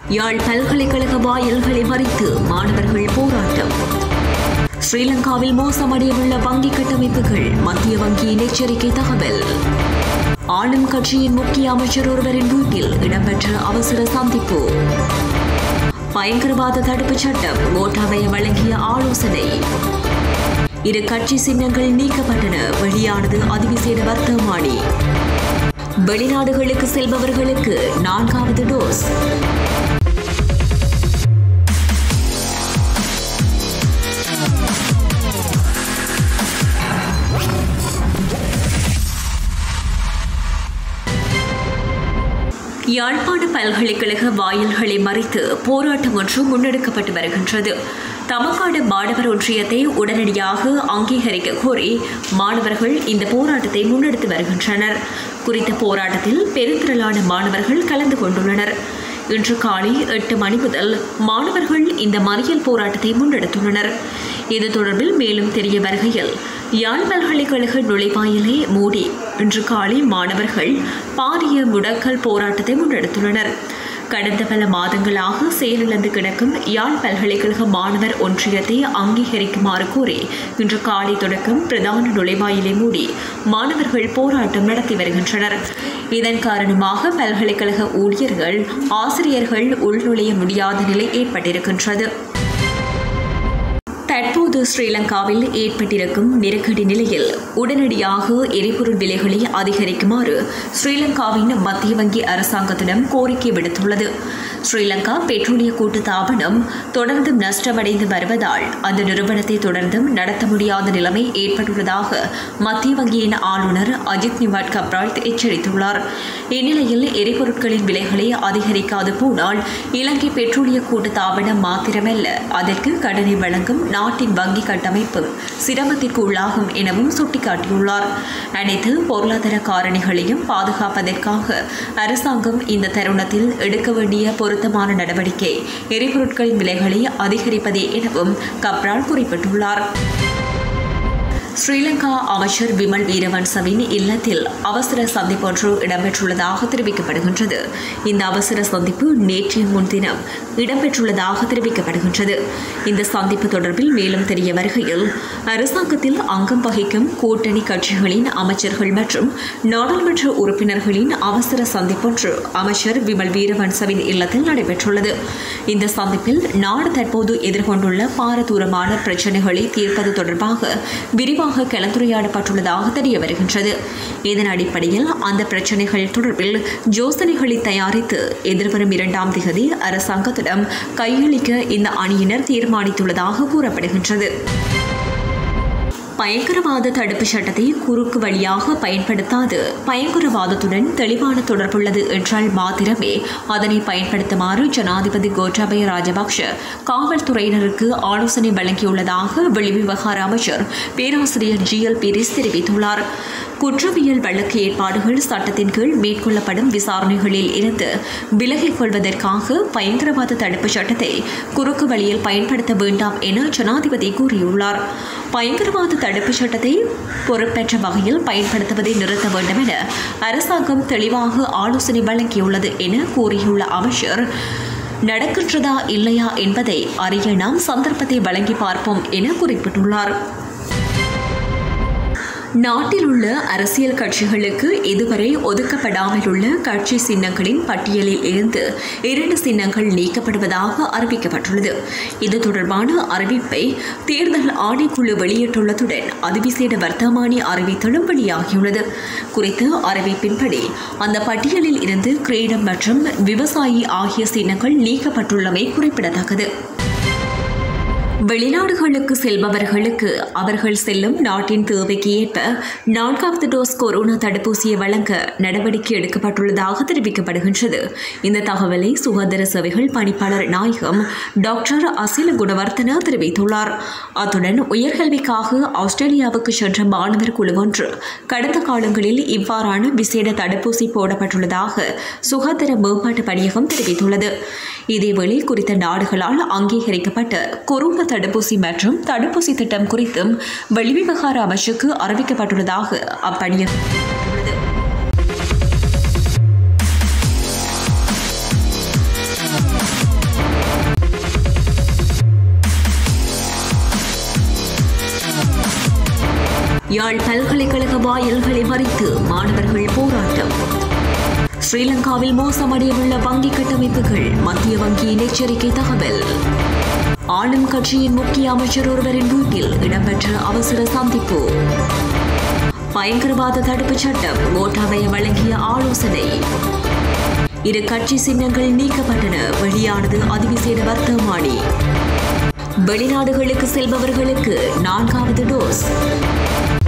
யாழ் பல்கலைக்கழக வாயில்களை மறித்து மாணவர்கள் போராட்டம் ஸ்ரீலங்காவில் மோசமடையவுள்ள வங்கி கட்டமைப்புகள் மத்திய வங்கியின் எச்சரிக்கை தகவல் ஆளும் கட்சியின் முக்கிய அமைச்சர் ஒருவரின் வீட்டில் இடம்பெற்ற அவசர சந்திப்பு பயங்கரவாத தடுப்புச் சட்டம் கோட்டாபய வழங்கிய ஆலோசனை இரு கட்சி சின்னங்கள் நீக்கப்பட்டன வெளியானது அதிவிசேட வர்த்தமானி வெளிநாடுகளுக்கு செல்பவர்களுக்கு நான்காவது டோஸ் யாழ்ப்பாண பல்கலைக்கழக வாயில்களை மறித்து போராட்டம் ஒன்று முன்னெடுக்கப்பட்டு வருகின்றது தமக்காடு மாணவர் ஒன்றியத்தை உடனடியாக அங்கீகரிக்க கோரி மாணவர்கள் இந்த போராட்டத்தை முன்னெடுத்து வருகின்றனர் குறித்த போராட்டத்தில் பெருந்திரளான மாணவர்கள் கலந்து கொண்டுள்ளனர் இன்று காலை எட்டு மணி முதல் மாணவர்கள் இந்த மறியல் போராட்டத்தை முன்னெடுத்துள்ளனர் இது தொடர்பில் மேலும் தெரிய வருகையில் யாழ் பல்கலைக்கழக நுழைவாயிலை மூடி இன்று காலை மாணவர்கள் பாரிய முடக்கல் போராட்டத்தை முன்னெடுத்துள்ளனர் கடந்த பல மாதங்களாக செயலிழந்து கிடக்கும் யாழ் பல்கலைக்கழக மாணவர் ஒன்றியத்தை அங்கீகரிக்குமாறு கோரி இன்று காலை தொடக்கம் பிரதான நுழைவாயிலை மூடி மாணவர்கள் போராட்டம் நடத்தி வருகின்றனர் இதன் காரணமாக பல்கலைக்கழக ஊழியர்கள் ஆசிரியர்கள் உள்நுழைய முடியாத நிலை ஏற்பட்டிருக்கின்றது தற்போது ஸ்ரீலங்காவில் ஏற்பட்டிருக்கும் நெருக்கடி நிலையில் உடனடியாக எரிபொருள் விலைகளை அதிகரிக்குமாறு ஸ்ரீலங்காவின் மத்திய வங்கி அரசாங்கத்திடம் கோரிக்கை விடுத்துள்ளது ஸ்ரீலங்கா பெட்ரோலிய கூட்டுத்தாபனம் தொடர்ந்து நஷ்டமடைந்து வருவதால் அந்த நிறுவனத்தை தொடர்ந்தும் நடத்த முடியாத நிலைமை ஏற்பட்டுள்ளதாக மத்திய வங்கியின் ஆளுநர் அஜித் நிவாட் கப்ரால் எச்சரித்துள்ளார் இந்நிலையில் எரிபொருட்களின் விலைகளை அதிகரிக்காது போனால் இலங்கை பெட்ரோலிய கூட்டுத்தாபனம் மாத்திரமல்ல அதற்கு கடனை வழங்கும் நாட்டின் வங்கி கட்டமைப்பும் சிரமத்திற்கு உள்ளாகும் எனவும் சுட்டிக்காட்டியுள்ளார் அனைத்து பொருளாதார காரணிகளையும் பாதுகாப்பதற்காக அரசாங்கம் இந்த தருணத்தில் எடுக்க வேண்டிய பொருத்தமான நடவடிக்கை எரிபொருட்களின் விலைகளை அதிகரிப்பதே எனவும் கப்ரால் குறிப்பிட்டுள்ளார் ஸ்ரீலங்கா அமைச்சர் விமல் வீரவன்சவின் இல்லத்தில் அவசர சந்திப்பு ஒன்று இடம்பெற்றுள்ளதாக தெரிவிக்கப்படுகின்றது இந்த அவசர சந்திப்பு நேற்றைய முன்தினம் இடம்பெற்றுள்ளதாக தெரிவிக்கப்படுகின்றது இந்த சந்திப்பு தொடர்பில் மேலும் தெரிய வருகையில் அரசாங்கத்தில் அங்கம் வகிக்கும் கூட்டணி கட்சிகளின் அமைச்சர்கள் மற்றும் நாடாளுமன்ற உறுப்பினர்களின் அவசர சந்திப்பொன்று அமைச்சர் விமல் வீரவன்சவின் இல்லத்தில் நடைபெற்றுள்ளது இந்த சந்திப்பில் நாடு தற்போது எதிர்கொண்டுள்ள பாரதூரமான பிரச்சினைகளை தீர்ப்பது தொடர்பாக விரிவாக விரிவாக கலந்துரையாடப்பட்டுள்ளதாக தெரிய வருகின்றது இதன் அடிப்படையில் அந்த பிரச்சினைகள் தொடர்பில் யோசனைகளை தயாரித்து எதிர்வரும் இரண்டாம் திகதி அரசாங்கத்திடம் கையளிக்க இந்த அணியினர் தீர்மானித்துள்ளதாக கூறப்படுகின்றது பயங்கரவாத தடுப்பு சட்டத்தை குறுக்கு வழியாக பயன்படுத்தாது பயங்கரவாதத்துடன் தெளிவான தொடர்புள்ளது என்றால் மாத்திரமே அதனை பயன்படுத்துமாறு ஜனாதிபதி கோட்டாபய ராஜபக்ஷ காவல்துறையினருக்கு ஆலோசனை வழங்கியுள்ளதாக வெளிவிவகார அமைச்சர் பேராசிரியர் ஜி எல் பீரிஸ் தெரிவித்துள்ளார் குற்றவியல் வழக்கு ஏற்பாடுகள் சட்டத்தின் கீழ் மேற்கொள்ளப்படும் விசாரணைகளில் இருந்து விலகிக் கொள்வதற்காக பயங்கரவாத தடுப்பு சட்டத்தை குறுக்கு வழியில் பயன்படுத்த வேண்டாம் என ஜனாதிபதி கூறியுள்ளார் பயங்கரவாத தடுப்பு சட்டத்தை பொறுப்பேற்ற வகையில் பயன்படுத்துவதை நிறுத்த வேண்டும் என அரசாங்கம் தெளிவாக ஆலோசனை வழங்கியுள்ளது என கூறியுள்ள அமைச்சர் நடக்கின்றதா இல்லையா என்பதை அறிய நாம் சந்தர்ப்பத்தை வழங்கி பார்ப்போம் என குறிப்பிட்டுள்ளார் நாட்டில் உள்ள அரசியல் கட்சிகளுக்கு இதுவரை ஒதுக்கப்படாமல் உள்ள கட்சி சின்னங்களின் பட்டியலில் இருந்து இரண்டு சின்னங்கள் நீக்கப்படுவதாக அறிவிக்கப்பட்டுள்ளது இது தொடர்பான அறிவிப்பை தேர்தல் ஆணைக்குழு வெளியிட்டுள்ளதுடன் அதிவிசேட வர்த்தமானி அறிவித்தலும் வெளியாகியுள்ளது குறித்த அறிவிப்பின்படி அந்த பட்டியலில் இருந்து கிரீடம் மற்றும் விவசாயி ஆகிய சின்னங்கள் நீக்கப்பட்டுள்ளமை குறிப்பிடத்தக்கது வெளிநாடுகளுக்கு செல்பவர்களுக்கு அவர்கள் செல்லும் நாட்டின் தேவைக்கு ஏற்ப நான்காவது டோஸ் கொரோனா தடுப்பூசியை வழங்க நடவடிக்கை எடுக்கப்பட்டுள்ளதாக தெரிவிக்கப்படுகின்றது இந்த தகவலை சுகாதார சேவைகள் பணிப்பாளர் நாயகம் டாக்டர் அசில குணவர்த்தன தெரிவித்துள்ளார் அத்துடன் உயர்கல்விக்காக ஆஸ்திரேலியாவுக்கு சென்ற மாணவர் குழு ஒன்று கடந்த காலங்களில் இவ்வாறான விசேட தடுப்பூசி போடப்பட்டுள்ளதாக சுகாதார மேம்பாட்டு பணியகம் தெரிவித்துள்ளது இதேவேளை குறித்த நாடுகளால் அங்கீகரிக்கப்பட்ட கொரோனா தடுப்பூசி மற்றும் தடுப்பூசி திட்டம் குறித்தும் வெளிவிவகார அமைச்சுக்கு அறிவிக்கப்பட்டுள்ளதாக அப்பணியகம் தெரிவித்துள்ளது யாழ் பல்கலைக்கழக வாயில்களை மறித்து மாணவர்கள் போராட்டம் ஸ்ரீலங்காவில் மோசமடையவுள்ள வங்கி கட்டமைப்புகள் மத்திய வங்கியின் எச்சரிக்கை தகவல் ஆளும் கட்சியின் முக்கிய அமைச்சர் ஒருவரின் வீட்டில் இடம்பெற்ற அவசர சந்திப்பு பயங்கரவாத தடுப்புச் சட்டம் கோட்டாபய வழங்கிய ஆலோசனை இரு கட்சி சின்னங்கள் நீக்கப்பட்டன வெளியானது அதிவிசேட வர்த்தமானி வெளிநாடுகளுக்கு செல்பவர்களுக்கு நான்காவது டோஸ்